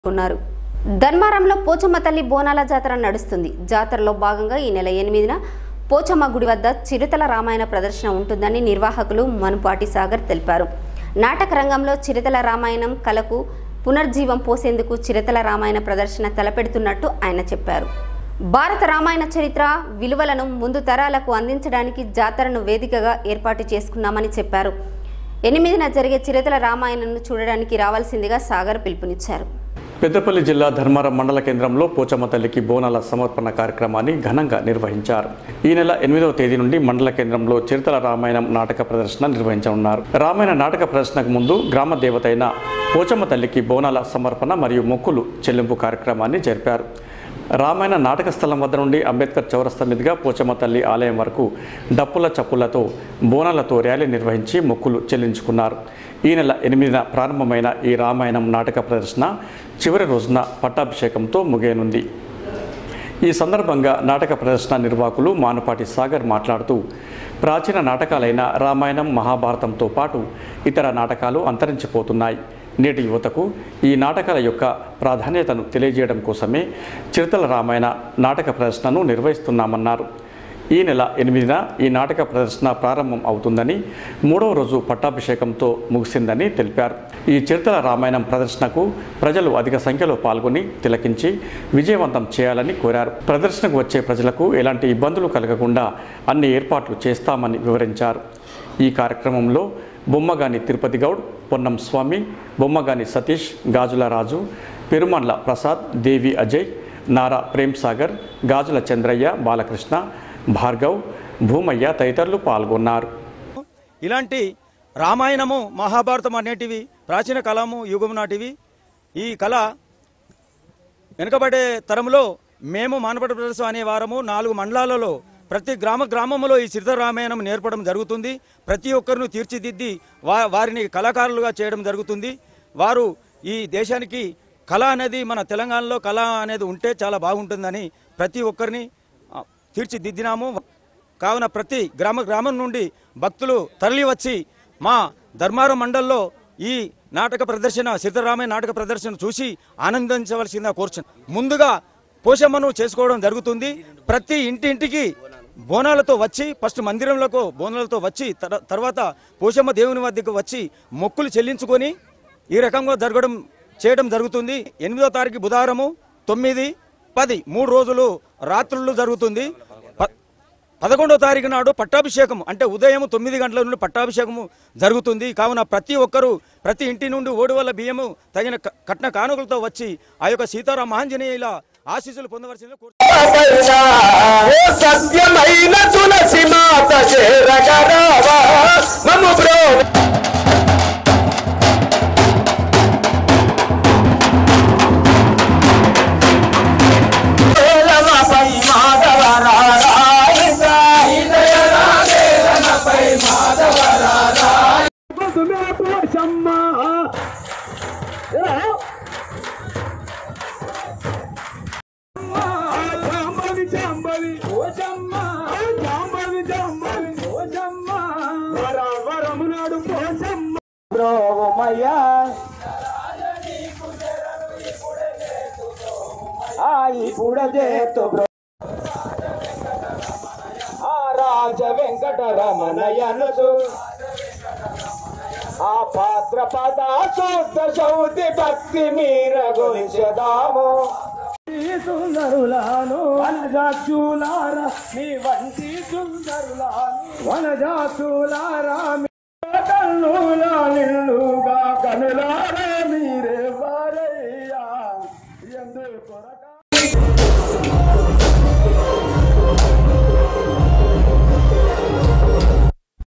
ఉన్నారు ధర్మారంలో పోచమ్మ తల్లి బోనాల జాతర నడుస్తుంది జాతరలో భాగంగా ఈ నెల ఎనిమిదిన పోచమ్మ గుడి వద్ద చిరుతల రామాయణ ప్రదర్శన ఉంటుందని నిర్వాహకులు మనుపాటి సాగర్ తెలిపారు నాటక రంగంలో చిరుతల రామాయణం కళకు పునర్జీవం పోసేందుకు చిరుతల రామాయణ ప్రదర్శన తలపెడుతున్నట్టు ఆయన చెప్పారు భారత రామాయణ చరిత్ర విలువలను ముందు తరాలకు అందించడానికి జాతరను వేదికగా ఏర్పాటు చేసుకున్నామని చెప్పారు ఎనిమిదిన జరిగే చిరుతల రామాయణను చూడడానికి రావాల్సిందిగా సాగర్ పిలుపునిచ్చారు పెద్దపల్లి జిల్లా ధర్మారం మండల కేంద్రంలో పోచమ్మ తల్లికి బోనాల సమర్పణ కార్యక్రమాన్ని ఘనంగా నిర్వహించారు ఈ నెల ఎనిమిదవ తేదీ నుండి మండల కేంద్రంలో చిరుతల రామాయణం నాటక ప్రదర్శన నిర్వహించనున్నారు రామాయణ నాటక ప్రదర్శనకు ముందు గ్రామ దేవత అయిన పోచమ్మ తల్లికి బోనాల సమర్పణ మరియు మొక్కులు చెల్లింపు కార్యక్రమాన్ని జరిపారు రామాయణ నాటక స్థలం వద్ద నుండి అంబేద్కర్ చౌరస్తా మీదుగా పోచమ్మ తల్లి ఆలయం వరకు డప్పుల చప్పులతో బోనాలతో ర్యాలీ నిర్వహించి మొక్కులు చెల్లించుకున్నారు ఈ నెల ఎనిమిదిన ప్రారంభమైన ఈ రామాయణం నాటక ప్రదర్శన చివరి రోజున పట్టాభిషేకంతో ముగియనుంది ఈ సందర్భంగా నాటక ప్రదర్శన నిర్వాహకులు మానుపాటి సాగర్ మాట్లాడుతూ ప్రాచీన నాటకాలైన రామాయణం మహాభారతంతో పాటు ఇతర నాటకాలు అంతరించిపోతున్నాయి నేటి యువతకు ఈ నాటకాల యొక్క ప్రాధాన్యతను తెలియజేయడం కోసమే చిరుతల రామాయణ నాటక ప్రదర్శనను నిర్వహిస్తున్నామన్నారు ఈ నెల ఎనిమిదిన ఈ నాటక ప్రదర్శన ప్రారంభం అవుతుందని మూడవ రోజు పట్టాభిషేకంతో ముగిసిందని తెలిపారు ఈ చిరుతల రామాయణం ప్రదర్శనకు ప్రజలు అధిక సంఖ్యలో పాల్గొని తిలకించి విజయవంతం చేయాలని కోరారు ప్రదర్శనకు వచ్చే ప్రజలకు ఎలాంటి ఇబ్బందులు కలగకుండా అన్ని ఏర్పాట్లు చేస్తామని వివరించారు ఈ కార్యక్రమంలో బొమ్మగాని తిరుపతి గౌడ్ పొన్నం స్వామి బొమ్మగాని సతీష్ గాజుల రాజు పెరుమండ్ల ప్రసాద్ దేవి అజయ్ నారా ప్రేమ్ సాగర్ గాజుల చంద్రయ్య బాలకృష్ణ భార్గవ్ భూమయ్య తదితరులు పాల్గొన్నారు ఇలాంటి రామాయణము మహాభారతం అనేటివి ప్రాచీన కళము యుగం నాటివి ఈ కళ వెనుకబడే తరంలో మేము మానపడ ప్రదర్శన అనే వారము నాలుగు మండలాలలో ప్రతి గ్రామ గ్రామంలో ఈ చిరుత రామాయణం నేర్పడం జరుగుతుంది ప్రతి ఒక్కరిని తీర్చిదిద్ది వా వారిని కళాకారులుగా చేయడం జరుగుతుంది వారు ఈ దేశానికి కళ అనేది మన తెలంగాణలో కళ అనేది ఉంటే చాలా బాగుంటుందని ప్రతి ఒక్కరిని ఆ, తీర్చిదిద్దినాము కావున ప్రతి గ్రామ గ్రామం నుండి భక్తులు తరలి వచ్చి మా ధర్మారం మండల్లో ఈ నాటక ప్రదర్శన సిద్ధరామయ్య నాటక ప్రదర్శన చూసి ఆనందించవలసిందిగా కోరుచు ముందుగా పోషమ్మను చేసుకోవడం జరుగుతుంది ప్రతి ఇంటింటికి బోనాలతో వచ్చి ఫస్ట్ మందిరంలకు బోనాలతో వచ్చి తర- తర్వాత పోషమ్మ దేవుని వద్దకు వచ్చి మొక్కులు చెల్లించుకొని ఈ రకంగా జరగడం చేయడం జరుగుతుంది ఎనిమిదో తారీఖు బుధవారము తొమ్మిది పది మూడు రోజులు రాత్రులు జరుగుతుంది ప- పదకొండో తారీఖు నాడు పట్టాభిషేకం అంటే ఉదయం తొమ్మిది గంటల నుండి పట్టాభిషేకము జరుగుతుంది కావున ప్రతి ఒక్కరూ ప్రతి ఇంటి నుండి ఓడి వల్ల బియ్యము తగిన క- కట్న కానుకలతో వచ్చి ఆ యొక్క సీతారామ ఆంజనేయుల ఆశీస్సులు పొందవలసిందిగా కోరు ఓ సత్యమైన తులసి మాత చేరగరావా మము బ్రో ఏలమపై మాధవ రారాయ సాయి దయరాజేలమపై మాధవ రారాయ గొంతుమే పోషమ్మ జాంబవి జాంబవి పోషమ్మ జాంబవి జాంబవి పోషమ్మ వర వరమునాడు పోషమ్మ బ్రోమయ్యా ఆ ఇప్పుడు చేతు బ్రో ఆ రాజ వెంకటరమణయనుసు ఆ పాత్ర పద శుద్ధ శౌతి భక్తి మీర గురించదాము సుందరులాను వనజాచులారా మీ వంటి సుందరులాను వనజాచులారా